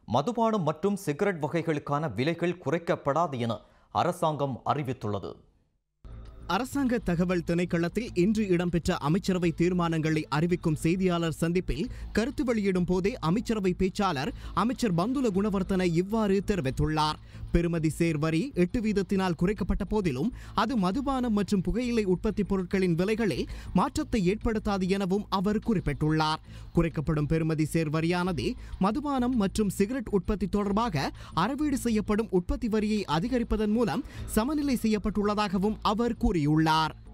மதுபானம் மற்றும் சிகரெட் வகைகளுக்கான விலைகள் குறைக்கப்படாது என அரசாங்கம் அறிவித்துள்ளது அரசாங்க தகவல் திணைக்களத்தில் இன்று இடம்பெற்ற அமைச்சரவை தீர்மானங்களை அறிவிக்கும் செய்தியாளர் சந்திப்பில் கருத்து வெளியிடும் போதே அமைச்சரவை பேச்சாளர் அமைச்சர் பந்துல குணவர்த்தன இவ்வாறு தெரிவித்துள்ளார் பெறுமதி சேர் வரி எட்டு வீதத்தினால் குறைக்கப்பட்ட போதிலும் அது மதுபானம் மற்றும் புகையிலை உற்பத்தி பொருட்களின் விலைகளில் மாற்றத்தை ஏற்படுத்தாது எனவும் அவர் குறிப்பிட்டுள்ளார் குறைக்கப்படும் பெறுமதி சேர் வரியானது மதுபானம் மற்றும் சிகரெட் உற்பத்தி தொடர்பாக அறவீடு செய்யப்படும் உற்பத்தி வரியை அதிகரிப்பதன் மூலம் சமநிலை செய்யப்பட்டுள்ளதாகவும் அவர் கூறியுள்ளார்